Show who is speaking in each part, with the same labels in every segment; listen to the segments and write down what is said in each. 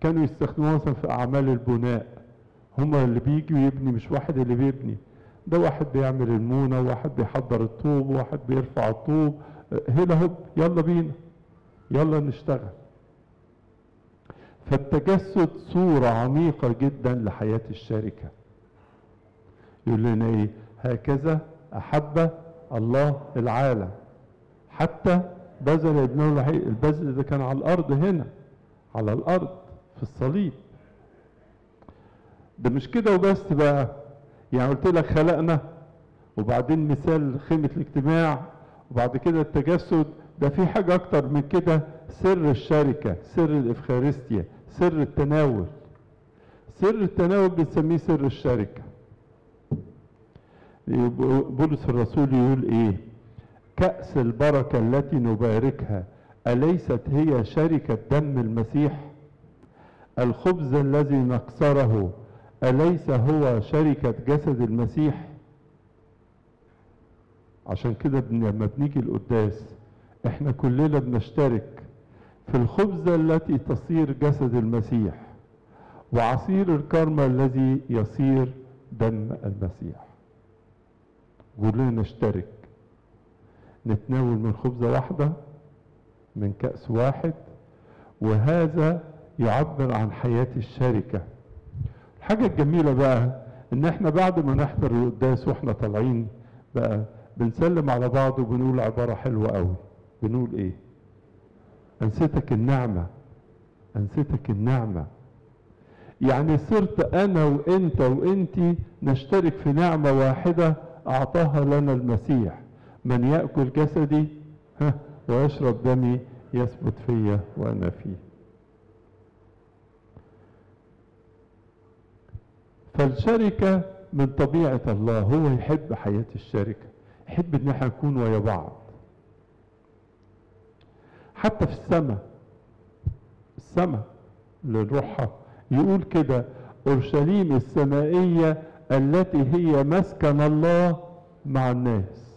Speaker 1: كانوا يستخدموها مثلا في اعمال البناء هما اللي بيجي ويبني مش واحد اللي بيبني ده واحد بيعمل المونه وواحد بيحضر الطوب وواحد بيرفع الطوب هنا هوب يلا بينا يلا نشتغل فالتجسد صورة عميقة جدا لحياة الشركة يقول لنا ايه هكذا احب الله العالم حتى بذل ابنه الوحيد البذل ده كان على الارض هنا على الارض في الصليب ده مش كده وبس بقى يعني قلت لك خلقنا وبعدين مثال خيمة الاجتماع وبعد كده التجسد ده في حاجة أكتر من كده سر الشركة سر الإفخارستيا سر التناول سر التناول بنسميه سر الشركة بولس الرسول يقول إيه كأس البركة التي نباركها أليست هي شركة دم المسيح الخبز الذي نكسره أليس هو شركة جسد المسيح عشان كده لما بنيجي القداس احنا كلنا بنشترك في الخبزة التي تصير جسد المسيح وعصير الكرمة الذي يصير دم المسيح كلنا نشترك نتناول من خبزة واحدة من كأس واحد وهذا يعبر عن حياة الشركة الحاجة الجميلة بقى ان احنا بعد ما نحضر القداس واحنا طالعين بقى بنسلم على بعض وبنقول عبارة حلوة قوي بنقول ايه انستك النعمة انستك النعمة يعني صرت انا وانت وانتي نشترك في نعمة واحدة اعطاها لنا المسيح من يأكل جسدي ها ويشرب دمي يثبت فيا وانا فيه فالشركة من طبيعة الله هو يحب حياة الشركة يحب ان احنا نكون ويا بعض حتى في السماء السماء اللي نروحها يقول كده اورشليم السمائية التي هي مسكن الله مع الناس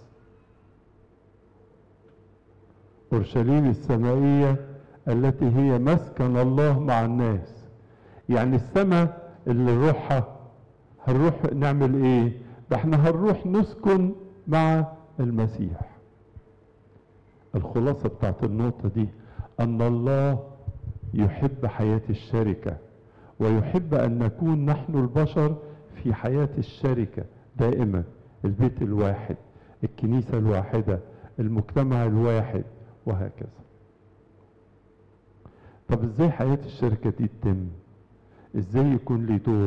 Speaker 1: اورشليم السمائية التي هي مسكن الله مع الناس يعني السماء اللي نروحها هنروح نعمل ايه ده احنا هنروح نسكن مع المسيح الخلاصة بتاعت النقطة دي أن الله يحب حياة الشركة ويحب أن نكون نحن البشر في حياة الشركة دائما البيت الواحد الكنيسة الواحدة المجتمع الواحد وهكذا طب ازاي حياة الشركة دي تتم ازاي يكون لي دور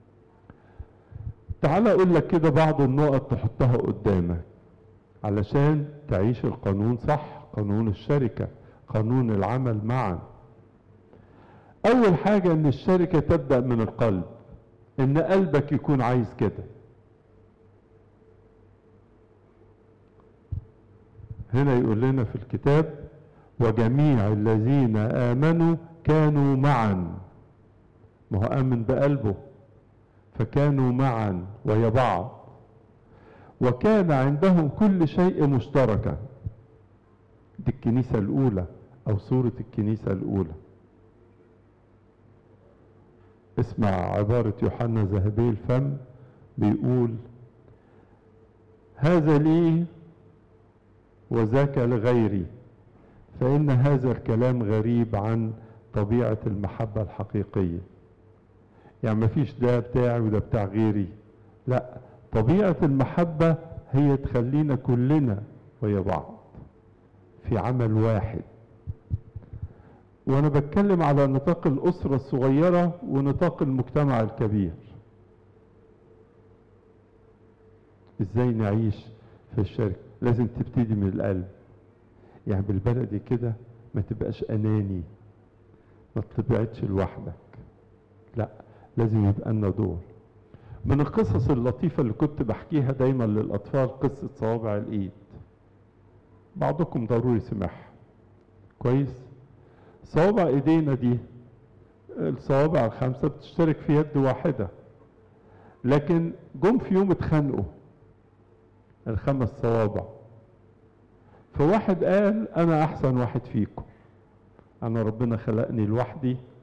Speaker 1: تعال اقول لك كده بعض النقط تحطها قدامك علشان تعيش القانون صح قانون الشركة قانون العمل معا اول حاجة ان الشركة تبدأ من القلب ان قلبك يكون عايز كده هنا يقول لنا في الكتاب وجميع الذين آمنوا كانوا معا ما هو آمن بقلبه فكانوا معا ويا بعض وكان عندهم كل شيء مشتركا دي الكنيسة الأولى أو صورة الكنيسة الأولى اسمع عبارة يوحنا ذهبي الفم بيقول هذا لي وذاك لغيري فإن هذا الكلام غريب عن طبيعة المحبة الحقيقية يعني مفيش ده بتاعي وده بتاع غيري لا طبيعة المحبة هي تخلينا كلنا ويا بعض في عمل واحد وانا بتكلم على نطاق الاسرة الصغيرة ونطاق المجتمع الكبير ازاي نعيش في الشركة لازم تبتدي من القلب يعني بالبلدي كده ما تبقاش اناني ما تبعدش لوحدك لا لازم يبقى لنا دور من القصص اللطيفة اللي كنت بحكيها دايما للأطفال قصة صوابع الإيد بعضكم ضروري سمعها كويس صوابع إيدينا دي الصوابع الخمسة بتشترك في يد واحدة لكن جم في يوم اتخانقوا الخمس صوابع فواحد قال أنا أحسن واحد فيكم أنا ربنا خلقني لوحدي